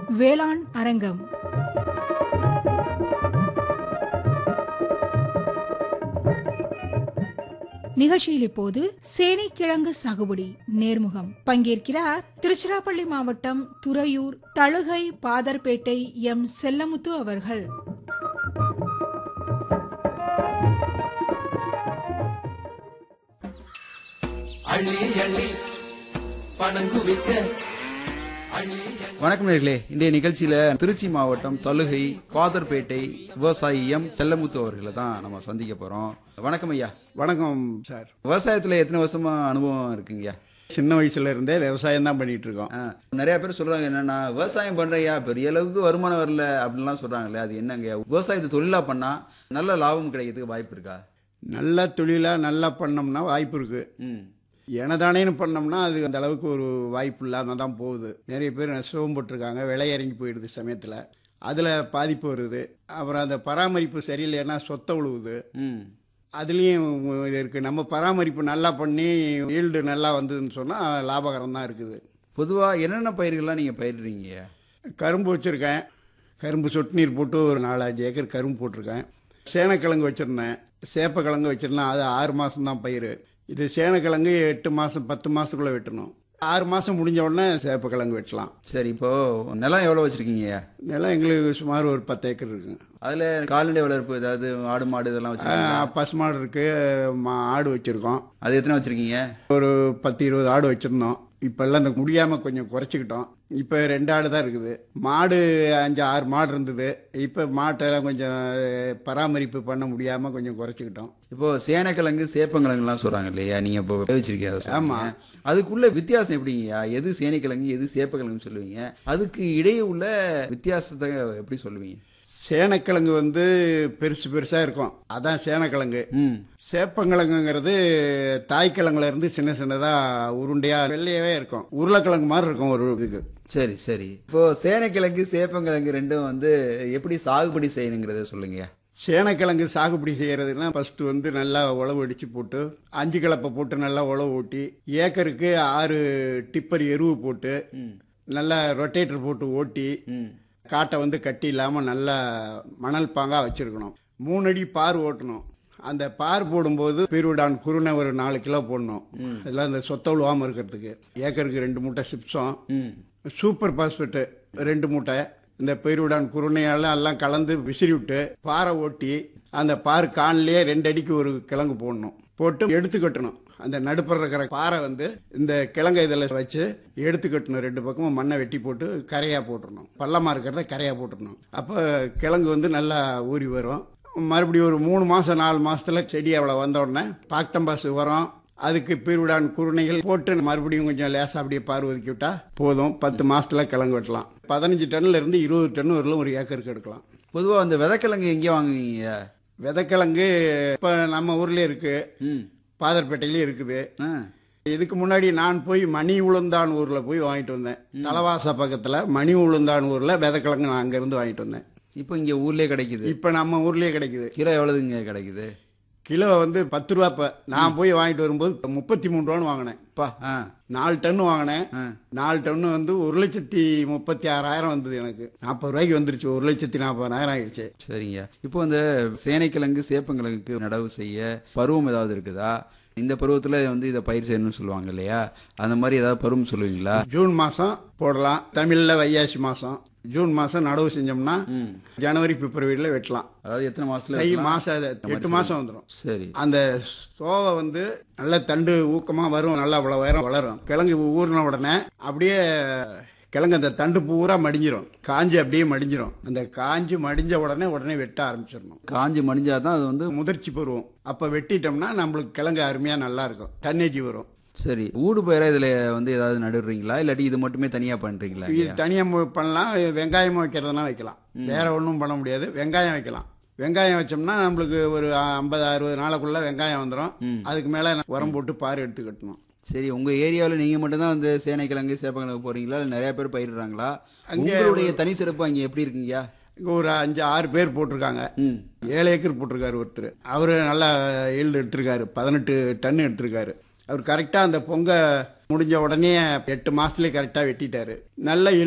வேளாண் அரங்கம் நிகழ்ச்சியில் இப்போது சேனைக்கிழங்கு சாகுபடி நேர்முகம் பங்கேற்கிறார் திருச்சிராப்பள்ளி மாவட்டம் துறையூர் தழுகை பாதர்பேட்டை எம் செல்லமுத்து அவர்கள் அள்ளி அள்ளி பணம் குவிக்க அள்ளி வணக்கம் நேர்களே இன்றைய நிகழ்ச்சியில திருச்சி மாவட்டம் தலுகை பாதர்பேட்டை விவசாயி எம் செல்லமுத்து அவர்களை தான் நம்ம சந்திக்க போறோம் வணக்கம் ஐயா வணக்கம் சார் விவசாயத்துல எத்தனை வருஷமா அனுபவம் இருக்குங்கய்யா சின்ன வயசுல இருந்தே விவசாயம் தான் பண்ணிட்டு இருக்கோம் ஆ, நிறைய பேர் சொல்றாங்க என்னன்னா விவசாயம் பண்றையா பெரிய அளவுக்கு வருமானம் வரல அப்படின்லாம் சொல்றாங்களே அது என்னங்க விவசாயத்தை தொழிலா பண்ணா நல்ல லாபம் கிடைக்கிறதுக்கு வாய்ப்பு இருக்கா நல்ல தொழிலா நல்லா பண்ணோம்னா வாய்ப்பு இருக்கு ம் எனதானேன்னு பண்ணோம்னா அது அந்த அளவுக்கு ஒரு வாய்ப்பு இல்லாம தான் போகுது நிறைய பேர் நஷ்டமும் போட்டிருக்காங்க விலை இறங்கி போயிடுது சமயத்தில் அதில் பாதிப்பு வருது அப்புறம் அந்த பராமரிப்பு சரியில்லைன்னா சொத்தை உழுவுது ம் அதுலேயும் இது இருக்குது நம்ம பராமரிப்பு நல்லா பண்ணி ஈல்டு நல்லா வந்ததுன்னு சொன்னால் லாபகரம் தான் இருக்குது பொதுவா என்னென்ன பயிர்கள்லாம் நீங்க பயிரிடுறீங்க கரும்பு வச்சுருக்கேன் கரும்பு சொட்டு நீர் போட்டு ஒரு நாலஞ்சு ஏக்கர் கரும்பு போட்டிருக்கேன் சேனக்கிழங்கு வச்சுருந்தேன் சேப்பக்கிழங்கு வச்சுருந்தேன் அது ஆறு மாதம் தான் பயிர் இது சேனக்கிழங்கு எட்டு மாதம் பத்து மாதத்துக்குள்ளே வெட்டணும் ஆறு மாதம் முடிஞ்ச உடனே சேப்பக்கிழங்கு வெட்டலாம் சரி இப்போ நிலம் எவ்வளவு வச்சிருக்கீங்க நிலம் எங்களுக்கு சுமார் ஒரு பத்து ஏக்கர் இருக்குங்க அதுல கால்நடை வளர்ப்பு ஏதாவது ஆடு மாடு இதெல்லாம் வச்சிருக்கீங்க ஆ, பசுமாடு இருக்குது மா ஆடு வச்சுருக்கோம் அது எத்தனை வச்சிருக்கீங்க ஒரு பத்து இருபது ஆடு வச்சுருந்தோம் இப்போல்லாம் இந்த முடியாமல் கொஞ்சம் குறைச்சிக்கிட்டோம் இப்போ ரெண்டு ஆடு தான் இருக்குது மாடு அஞ்சு ஆறு மாடு இருந்தது இப்போ மாட்டெல்லாம் கொஞ்சம் பராமரிப்பு பண்ண முடியாமல் கொஞ்சம் குறைச்சிக்கிட்டோம் இப்போ சேனக்கிழங்கு சேப்பங்கிழங்குலாம் சொல்றாங்க இல்லையா நீங்க இப்போ வச்சிருக்கீங்க அதை சொல்றீங்க. ஆமா. அதுக்குள்ள வித்தியாசம் எப்படிங்கய்யா எது சேனைக்கிழங்கு எது சேப்பக்கிழங்குன்னு சொல்லுவீங்க அதுக்கு இடையே உள்ள வித்தியாசத்தை எப்படி சொல்லுவீங்க சேனக்கிழங்கு வந்து பெருசு பெருசாக இருக்கும் அதான் சேனக்கிழங்கு ம் சேப்பங்கிழங்குங்கிறது தாய்க்கிழங்குல இருந்து சின்ன சின்னதாக உருண்டையாக வெள்ளையவே இருக்கும் உருளைக்கிழங்கு மாதிரி இருக்கும் ஒரு இதுக்கு சரி சரி இப்போ சேனைக்கிழங்கு சேப்பங்கிழங்கு ரெண்டும் வந்து எப்படி சாகுபடி செய்யணுங்கிறத சொல்லுங்க சேனக்கிழங்கு சாகுபடி செய்யறதுன்னா ஃபர்ஸ்ட் வந்து நல்லா உழவு அடிச்சு போட்டு அஞ்சு கலப்பை போட்டு நல்லா உழவு ஓட்டி ஏக்கருக்கு ஆறு டிப்பர் எருவு போட்டு நல்லா ரொட்டேட்டர் போட்டு ஓட்டி ம் காட்டை வந்து கட்டி இல்லாமல் நல்லா மணல் பாங்காக வச்சிருக்கணும் மூணு அடி பார் ஓட்டணும் அந்த பார் போடும்போது பீருடான் குருணை ஒரு நாலு கிலோ போடணும் இதெல்லாம் இந்த சொத்த விழுவாமல் இருக்கிறதுக்கு ஏக்கருக்கு ரெண்டு மூட்டை சிப்ஸம் ம் சூப்பர் பாஸ்பேட்டு ரெண்டு மூட்டை இந்த பெருவிடான் குருணையெல்லாம் எல்லாம் கலந்து விசிறி விட்டு பாறை ஓட்டி அந்த பார் கான்லயே ரெண்டு அடிக்கு ஒரு கிழங்கு போடணும் போட்டு எடுத்து கட்டணும் அந்த நடுப்புற இருக்கிற பாறை வந்து இந்த கிழங்கு இதில் வச்சு எடுத்து கட்டணும் ரெண்டு பக்கமும் மண்ணை வெட்டி போட்டு கரையாக போட்டுறணும் பள்ளமாக இருக்கிறத கரையாக போட்டுறணும் அப்போ கிழங்கு வந்து நல்லா ஊறி வரும் மறுபடியும் ஒரு மூணு மாதம் நாலு மாசத்துல செடி அவ்வளோ வந்த உடனே பாக்டம்பாஸ் உரம் அதுக்கு பீர்விடான் குருணைகள் போட்டு மறுபடியும் கொஞ்சம் லேசாக அப்படியே பார் ஒதுக்கி விட்டா போதும் பத்து மாசத்துல கிழங்கு வெட்டலாம் பதினஞ்சு டன்னுல இருந்து இருபது டன் வரலும் ஒரு ஏக்கருக்கு எடுக்கலாம் பொதுவா அந்த விதைக்கிழங்கு எங்கே வாங்குவீங்க விதைக்கிழங்கு இப்போ நம்ம ஊர்லயே இருக்கு ம் பாதர்பேட்டையிலயும் இருக்குது ஆ இதுக்கு முன்னாடி நான் போய் மணி உளுந்தான் ஊர்ல போய் வாங்கிட்டு வந்தேன் தலவாச பக்கத்துல மணி உளுந்தான் ஊர்ல விதைக்கிழங்கு நான் அங்கிருந்து வாங்கிட்டு வந்தேன் இப்போ இங்க ஊர்லயே கிடைக்குது இப்போ நம்ம ஊர்லயே கிடைக்குது கிலோ எவ்வளவுங்க கிடைக்குது கிலோ வந்து பத்து ரூபா இப்போ நான் போய் வாங்கிட்டு வரும்போது முப்பத்தி மூணு ரூபான்னு வாங்கினேன் பா ஆ நாலு டன்னு வாங்கினேன் ஆ. நாலு டன்னு வந்து ஒரு லட்சத்தி முப்பத்தி ஆறாயிரம் வந்தது எனக்கு நாற்பது ரூபாய்க்கு வந்துருச்சு ஒரு லட்சத்தி நாற்பதாயிரம் ஆயிடுச்சு சரிங்க இப்போ இந்த சேனைக்கிழங்கு சேப்பங்கிழங்குக்கு நடவு செய்ய பருவம் ஏதாவது இருக்குதா இந்த பருவத்துல வந்து இதை பயிர் செய்யணும்னு சொல்லுவாங்க இல்லையா அந்த மாதிரி ஏதாவது பருவம் சொல்லுவீங்களா ஜூன் மாசம் போடலாம் தமிழ்ல வையாசி மாசம் ஜூன் மாசம் நடவு செஞ்சோம்னா ஜனவரி பிப்ரவரியில வெட்டலாம் அதாவது எத்தனை மாசத்துல தை இருக்கலாம்? மாசம் அது எட்டு மாசம் வந்துடும் சரி அந்த சோவை வந்து நல்ல தண்டு ஊக்கமா வரும் நல்லா அவ்வளவு உயரம் வளரும் கிழங்கு ஊறின உடனே அப்படியே கிழங்கு அந்த தண்டு பூரா மடிஞ்சிரும் காஞ்சி அப்படியே மடிஞ்சிரும் அந்த காஞ்சி மடிஞ்ச உடனே உடனே வெட்ட ஆரம்பிச்சிடணும் காஞ்சி மடிஞ்சாதான் அது வந்து முதிர்ச்சி பருவம் அப்ப வெட்டிட்டோம்னா நம்மளுக்கு கிழங்கு அருமையா நல்லா இருக்கும் டன்னேஜ் வரும் சரி ஊடு பயிரா இதுல வந்து ஏதாவது நடுறீங்களா இல்லாட்டி இது மட்டுமே தனியா பண்றீங்களா இது தனியா மு- பண்ணலாம் வெங்காயம் வைக்கிறதுனா வைக்கலாம் வேற ஒன்றும் பண்ண முடியாது வெங்காயம் வைக்கலாம் வெங்காயம் வச்சோம்னா நம்மளுக்கு ஒரு ஐம்பது அறுபது நாளைக்குள்ள வெங்காயம் வந்துடும் அதுக்கு மேல உரம் போட்டு பாரு எடுத்து கட்டணும் சரி உங்க ஏரியாவில் நீங்க மட்டும்தான் வந்து சேனைக்கிழங்கு சேப்பங்கிழங்கு போறீங்களா இல்ல நிறைய பேர் பயிரிடுறாங்களா அங்கே உங்களுடைய தனி சிறப்பு அங்க எப்படி இருக்குங்கய்யா இங்க ஒரு அஞ்சு ஆறு பேர் போட்டிருக்காங்க ம் ஏழு ஏக்கர் போட்டிருக்காரு ஒருத்தர் அவரு நல்லா ஈல்டு எடுத்திருக்காரு பதினெட்டு டன் எடுத்திருக்காரு அவர் கரெக்டாக அந்த பொங்க முடிஞ்ச உடனே எட்டு மாசத்துலயே கரெக்டாக வெட்டிட்டாரு நல்ல